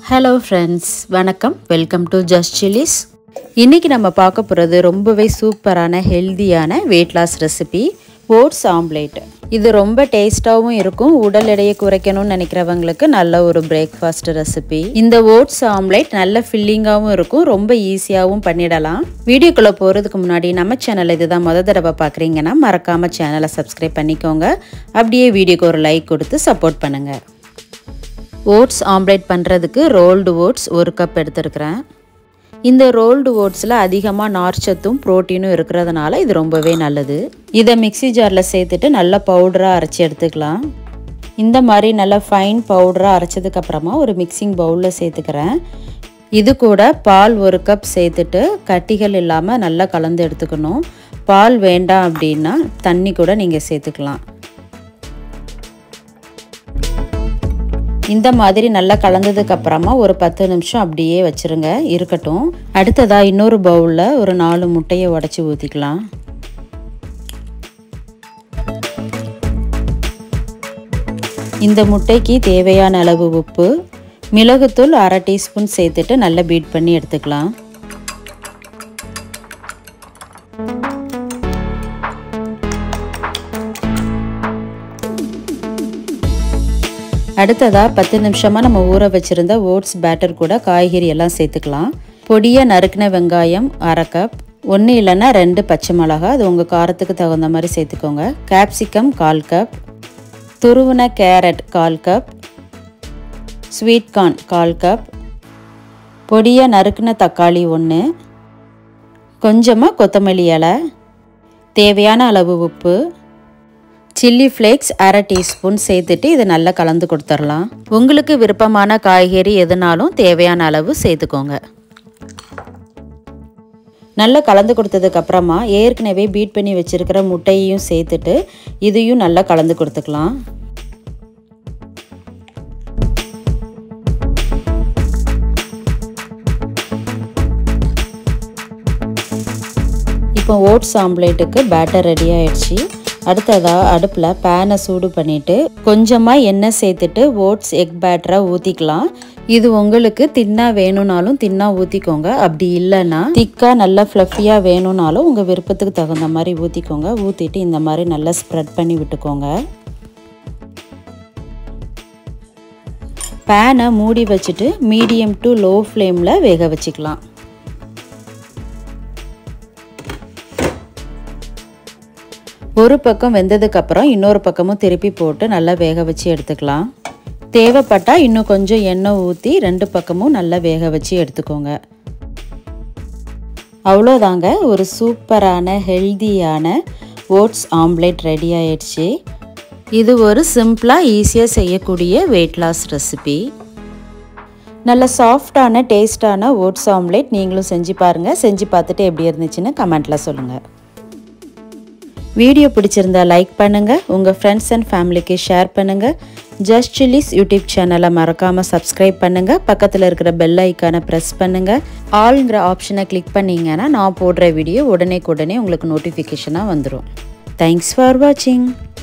hello friends வணக்கம் welcome to just chillies இன்றைக்கி நம்ம பார்க்க போகிறது ரொம்பவே சூப்பரான ஹெல்தியான weight loss recipe oats omelette இது ரொம்ப டேஸ்ட்டாகவும் இருக்கும் உடல் எடையை குறைக்கணும்னு நினைக்கிறவங்களுக்கு நல்ல ஒரு பிரேக்ஃபாஸ்ட் ரெசிபி இந்த ஓட்ஸ் ஆம்லேட் நல்ல ஃபில்லிங்காகவும் இருக்கும் ரொம்ப ஈஸியாகவும் பண்ணிடலாம் வீடியோக்குள்ளே போகிறதுக்கு முன்னாடி நம்ம சேனல் இதுதான் முத தடவை பார்க்குறீங்கன்னா மறக்காமல் சேனலை சப்ஸ்கிரைப் பண்ணிக்கோங்க அப்படியே வீடியோக்கு ஒரு லைக் கொடுத்து சப்போர்ட் பண்ணுங்கள் ஓட்ஸ் ஆம்லேட் பண்ணுறதுக்கு ரோல்டு ஓட்ஸ் ஒரு கப் எடுத்துருக்கிறேன் இந்த ரோல்டு ஓட்ஸில் அதிகமாக நார்ச்சத்தும் ப்ரோட்டீனும் இருக்கிறதுனால இது ரொம்பவே நல்லது இதை மிக்ஸி ஜாரில் சேர்த்துட்டு நல்லா பவுடராக அரைச்சி எடுத்துக்கலாம் இந்த மாதிரி நல்லா ஃபைன் பவுடராக அரைச்சதுக்கப்புறமா ஒரு மிக்சிங் பவுலில் சேர்த்துக்கிறேன் இது கூட பால் ஒரு கப் சேர்த்துட்டு கட்டிகள் இல்லாமல் நல்லா கலந்து எடுத்துக்கணும் பால் வேண்டாம் அப்படின்னா தண்ணி கூட நீங்கள் சேர்த்துக்கலாம் இந்த மாதிரி நல்லா கலந்ததுக்கு அப்புறமா ஒரு பத்து நிமிஷம் அப்படியே வச்சுருங்க இருக்கட்டும் அடுத்ததாக இன்னொரு பவுலில் ஒரு நாலு முட்டையை உடச்சி ஊற்றிக்கலாம் இந்த முட்டைக்கு தேவையான அளவு உப்பு மிளகுத்தூள் அரை டீஸ்பூன் சேர்த்துட்டு நல்லா பீட் பண்ணி எடுத்துக்கலாம் அடுத்ததாக பத்து நிமிஷமாக நம்ம ஊற வச்சுருந்த ஓட்ஸ் பேட்டர் கூட காய்கறி எல்லாம் சேர்த்துக்கலாம் பொடியாக நறுக்கின வெங்காயம் அரை கப் ஒன்று இல்லைன்னா ரெண்டு பச்சை மிளகா அது உங்கள் காரத்துக்கு தகுந்த மாதிரி சேர்த்துக்கோங்க கேப்சிகம் கால் கப் துருவின கேரட் கால் கப் ஸ்வீட் கார்ன் கால் கப் பொடியாக நறுக்கின தக்காளி ஒன்று கொஞ்சமாக கொத்தமல்லி இலை தேவையான அளவு உப்பு சில்லி ஃப்ளேக்ஸ் அரை டீஸ்பூன் சேர்த்துட்டு இதை நல்லா கலந்து கொடுத்துடலாம் உங்களுக்கு விருப்பமான காய்கறி எதுனாலும் தேவையான அளவு சேர்த்துக்கோங்க நல்லா கலந்து கொடுத்ததுக்கு அப்புறமா ஏற்கனவே பீட் பண்ணி வச்சுருக்கிற முட்டையையும் சேர்த்துட்டு இதையும் நல்லா கலந்து கொடுத்துக்கலாம் இப்போ ஓட்ஸ் ஆம்லேட்டுக்கு பேட்டர் ரெடி ஆயிடுச்சு அடுத்ததாக அடுப்பில் பேனை சூடு பண்ணிவிட்டு கொஞ்சமாக எண்ணெய் சேர்த்துட்டு ஓட்ஸ் எக் பேட்டரை ஊற்றிக்கலாம் இது உங்களுக்கு தின்னாக வேணும்னாலும் தின்னாக ஊற்றிக்கோங்க அப்படி இல்லைன்னா திக்காக நல்லா ஃப்ளஃபியாக வேணும்னாலும் உங்கள் விருப்பத்துக்கு தகுந்த மாதிரி ஊற்றிக்கோங்க ஊற்றிட்டு இந்த மாதிரி நல்லா ஸ்ப்ரெட் பண்ணி விட்டுக்கோங்க பேனை மூடி வச்சுட்டு மீடியம் டு லோ ஃப்ளேமில் வேக வச்சுக்கலாம் ஒரு பக்கம் வெந்ததுக்கப்புறம் இன்னொரு பக்கமும் திருப்பி போட்டு நல்லா வேக வச்சு எடுத்துக்கலாம் தேவைப்பட்டால் இன்னும் கொஞ்சம் எண்ணெய் ஊற்றி ரெண்டு பக்கமும் நல்லா வேக வச்சு எடுத்துக்கோங்க அவ்வளோதாங்க ஒரு சூப்பரான ஹெல்தியான ஓட்ஸ் ஆம்லேட் ரெடி ஆயிடுச்சு இது ஒரு சிம்பிளாக ஈஸியாக செய்யக்கூடிய வெயிட் லாஸ் ரெசிபி நல்ல சாஃப்டான டேஸ்டான ஓட்ஸ் ஆம்லேட் நீங்களும் செஞ்சு பாருங்கள் செஞ்சு பார்த்துட்டு எப்படி இருந்துச்சுன்னு கமெண்ட்டில் சொல்லுங்கள் வீடியோ பிடிச்சிருந்தா லைக் பண்ணுங்கள் உங்கள் ஃப்ரெண்ட்ஸ் அண்ட் ஃபேமிலிக்கு ஷேர் பண்ணுங்கள் ஜஸ்ட் சில்லிஸ் யூடியூப் சேனலை மறக்காமல் சப்ஸ்கிரைப் பண்ணுங்கள் பக்கத்தில் இருக்கிற பெல் ஐக்கானை ப்ரெஸ் பண்ணுங்கள் ஆல்ங்கிற ஆப்ஷனை கிளிக் பண்ணிங்கன்னா நான் போடுற வீடியோ உடனே உடனே உங்களுக்கு நோட்டிஃபிகேஷனாக வந்துடும் தேங்க்ஸ் ஃபார் வாட்சிங்